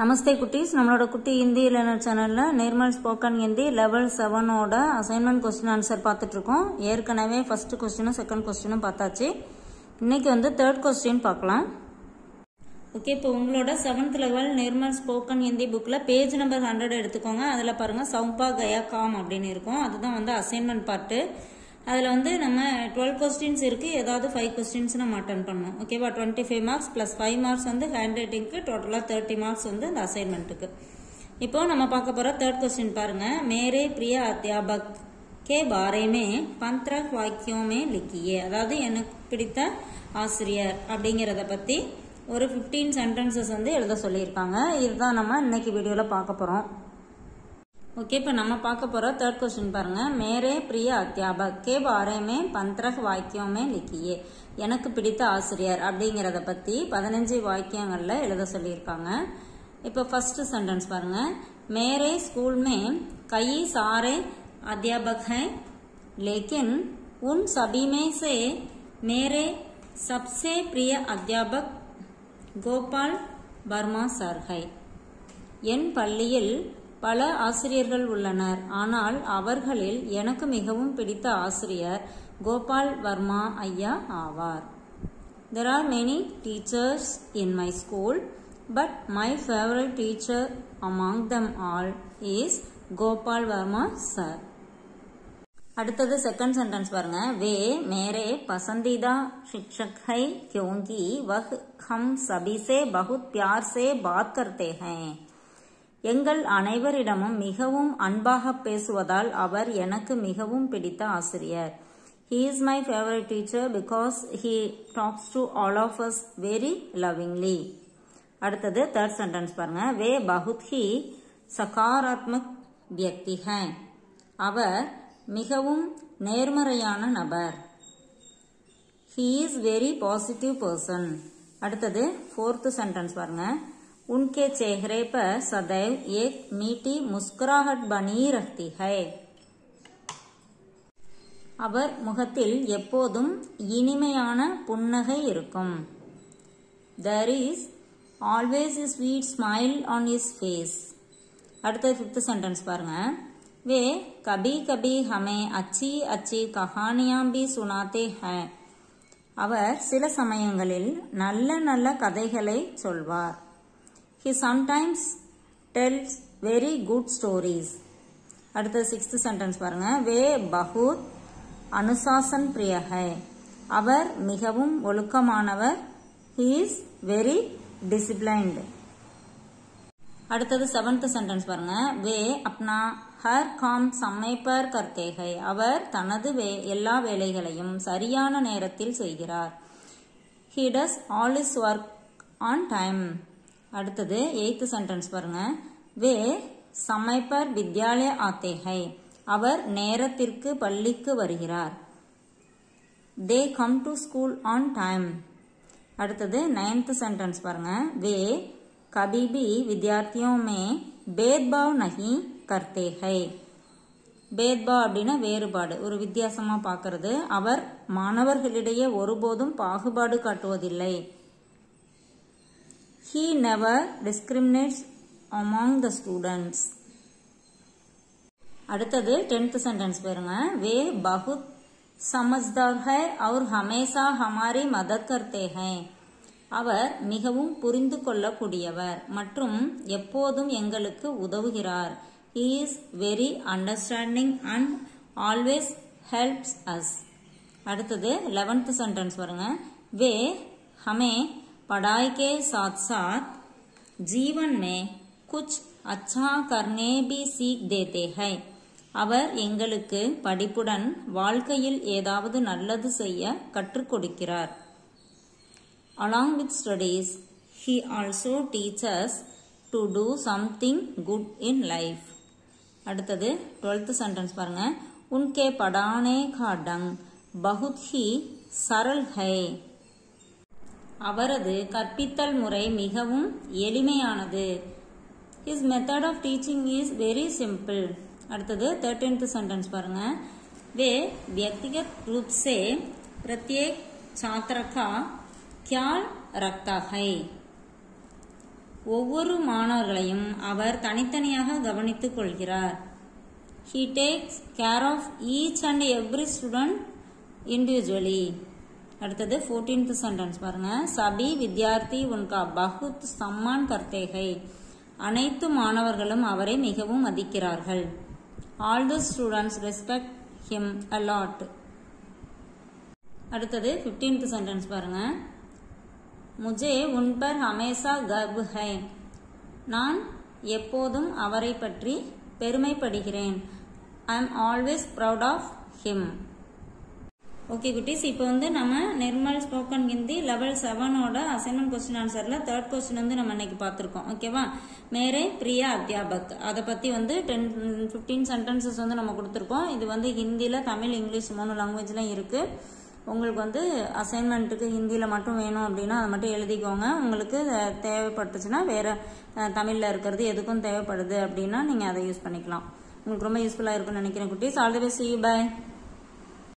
நமஸ்தே குட்டீஸ் நம்மளோட குட்டி ஹிந்தி லேர்னர் சேனல்ல நேர்மல் ஸ்போக்கன் ஹிந்தி லெவல் செவனோட அசைன்மெண்ட் கொஸ்டின் ஆன்சர் பார்த்துட்டு இருக்கோம் ஏற்கனவே ஃபர்ஸ்ட் கொஸ்டினும் செகண்ட் கொஸ்டினும் பார்த்தாச்சு இன்னைக்கு வந்து தேர்ட் கொஸ்டின் பார்க்கலாம் ஓகே இப்போ உங்களோட seventh level normal spoken Hindi புக்கில் பேஜ் நம்பர் ஹண்ட்ரட் எடுத்துக்கோங்க அதில் பாருங்க சவும்பா கயா காம் அப்படின்னு இருக்கும் அதுதான் வந்து அசைன்மெண்ட் பார்ட்டு அதில் வந்து நம்ம டுவெல் கொஸ்டின்ஸ் இருக்கு ஏதாவது ஃபைவ் கொஸ்டின்ஸ் நம்ம அட்டன் பண்ணணும் ஓகேவா twenty five marks plus five marks வந்து ஹேண்ட் ரைட்டிங்க்கு டோட்டலாக தேர்ட்டி மார்க்ஸ் வந்து இந்த அசைன்மெண்ட்டுக்கு இப்போ நம்ம பார்க்க போகிற தேர்ட் கொஸ்டின் பாருங்க மேரே பிரிய அத்தியாபக் கே பாரேமே பந்த்ர வாக்கியோமே லிக்கியே அதாவது எனக்கு பிடித்த ஆசிரியர் அப்படிங்கிறத பற்றி ஒரு ஃபிஃப்டீன் சென்டென்சஸ் வந்து எழுத சொல்லியிருக்காங்க இதுதான் நம்ம இன்னைக்கு வீடியோவில் பார்க்க போகிறோம் ஓகே இப்போ நம்ம பார்க்க போகிற தேர்ட் கொஸ்டின் பாருங்க மேரே பிரிய அத்தியாபக் கே பாரேமே பந்த்ரஹ் வாக்கியமே லிக்கியே எனக்கு பிடித்த ஆசிரியர் அப்படிங்கிறத பற்றி பதினஞ்சு வாக்கியங்களில் எழுத சொல்லியிருக்காங்க இப்போ ஃபர்ஸ்ட் சென்டென்ஸ் பாருங்க மேரே ஸ்கூல் में कई सारे अध्यापक हैं लेकिन उन सभी में से मेरे सबसे प्रिय अध्यापक கோபால் வர்மா சார் ஹை என் பள்ளியில் பல ஆசிரியர்கள் உள்ளனர் ஆனால் அவர்களில் எனக்கு மிகவும் பிடித்த ஆசிரியர் கோபால் வர்மா ஐயா ஆவார் there are many teachers in my school but my favourite teacher among them all is Gopal Varma sir அடுத்தது செகண்ட் சென்டென்ஸ் பாருங்க வே மேரே பசந்தீதா शिक्षक है क्योंकि वह हम सभी से बहुत प्यार से बात करते हैं எங்கள் அனைவரிடமும் மிகவும் அன்பாக பேசுவதால் அவர் எனக்கு மிகவும் பிடித்த ஆசிரியர் he is my favourite teacher because he talks to all of us very lovingly அடுத்தது தேர்ட் சென்டென்ஸ் பாருங்க வே பகுத் ஹி சகாராத்மக் வியக்தி ஹை அவர் மிகவும் நேர்மறையான நபர் he is very positive person அடுத்தது ஃபோர்த் சென்டென்ஸ் பாருங்க उनके चेहरे पर सदैव एक मीठी मुस्कुराहट बनी रहती है அவர் முகத்தில் எப்போதும் இனிமையான புன்னகை இருக்கும் there is always a sweet smile on his face அடுத்த ஃபிஃப்த் சென்டென்ஸ் பாருங்க वे कभी कभी हमें अच्छी अच्छी कहानियां भी सुनाते हैं அவர் சில சமயங்களில் நல்ல நல்ல கதைகளை சொல்வார் he sometimes tells very good stories அடுத்த சிக்ஸ்த் சென்டென்ஸ் பாருங்க வே பகுத் அனுசாசன் பிரியஹை அவர் மிகவும் ஒழுக்கமானவர் he is very disciplined அடுத்தது செவன்த் சென்டென்ஸ் பாருங்க வே அப்னா ஹர் காம் சம்மை பர் கர்த்தே ஹை அவர் தனது வே எல்லா வேலைகளையும் சரியான நேரத்தில் செய்கிறார் he does all his work on time அடுத்தது எய்த் சென்டென்ஸ் பாருங்க வே சம்மை பர் வித்யாலய ஆத்தே ஹை அவர் நேரத்திற்கு பள்ளிக்கு வருகிறார் they come to school on time அடுத்தது நைன்த் சென்டென்ஸ் பாருங்க வே कभी भी विद्यार्थियों में भेदभाव नहीं करते हैं பேத்பா அப்படின்னா வேறுபாடு ஒரு வித்தியாசமா பார்க்கறது அவர் மாணவர்களிடையே ஒருபோதும் பாகுபாடு காட்டுவதில்லை he never discriminates among the students அடுத்தது டென்த் சென்டென்ஸ் பாருங்க வே பகுத் சமஜ்தார் है और हमेशा हमारी मदद करते हैं அவர் மிகவும் புரிந்து கொள்ளக்கூடியவர் மற்றும் எப்போதும் எங்களுக்கு உதவுகிறார் he is very understanding and always helps us அடுத்தது லெவன்த் சென்டென்ஸ் பாருங்க வே ஹமே पढ़ाई के साथ साथ जीवन में कुछ अच्छा करने भी सीख देते हैं அவர் எங்களுக்கு படிப்புடன் வாழ்க்கையில் ஏதாவது நல்லது செய்ய கற்றுக் கொடுக்கிறார் Along with studies, he also teaches to do something good in life. அடுத்தது டுவெல்த் சென்டென்ஸ் பாருங்க உன்கே படானே கா டங் பகுத் ஹி சரல் ஹை அவரது கற்பித்தல் முறை மிகவும் எளிமையானது his method of teaching is very simple அடுத்தது தேர்டீன்த் சென்டென்ஸ் பாருங்க वे व्यक्तिगत रूप से प्रत्येक छात्र का ख्याल रखता है ஒவ்வொரு மாணவர்களையும் அவர் தனித்தனியாக கவனித்துக் கொள்கிறார் he takes care of each and every student individually அடுத்தது 14th சென்டென்ஸ் பாருங்க சபி வித்யார்த்தி உன்கா பகுத் சம்மான் கர்த்தேகை அனைத்து மாணவர்களும் அவரை மிகவும் மதிக்கிறார்கள் all the students respect him a lot அடுத்தது 15th சென்டென்ஸ் பாருங்க முஜே உன் பர் ஹமேசா கர்ப் ஹை நான் எப்போதும் அவரை பற்றி பெருமைப்படுகிறேன் I am always proud of him okay குட்டீஸ் இப்போ வந்து நம்ம நிர்மல் ஸ்போக்கன் ஹிந்தி லெவல் செவனோட அசைன்மெண்ட் கொஸ்டின் ஆன்சரில் தேர்ட் கொஸ்டின் வந்து நம்ம இன்னைக்கு பார்த்துருக்கோம் ஓகேவா மேரே பிரியா அத்தியாபக் அதை பற்றி வந்து டென் ஃபிஃப்டீன் சென்டென்சஸ் வந்து நம்ம கொடுத்துருக்கோம் இது வந்து ஹிந்தியில் தமிழ் இங்கிலீஷ் மூணு லாங்குவேஜ்லையும் இருக்குது உங்களுக்கு வந்து அசைன்மெண்ட்டுக்கு ஹிந்தியில் மட்டும் வேணும் அப்படின்னா அதை மட்டும் எழுதிக்கோங்க உங்களுக்கு தேவைப்பட்டுச்சுன்னா வேறு தமிழில் இருக்கிறது எதுக்கும் தேவைப்படுது அப்படின்னா நீங்கள் அதை யூஸ் பண்ணிக்கலாம் உங்களுக்கு ரொம்ப யூஸ்ஃபுல்லாக இருக்கும்னு நினைக்கிறேன் குட்டீஸ் all the best you by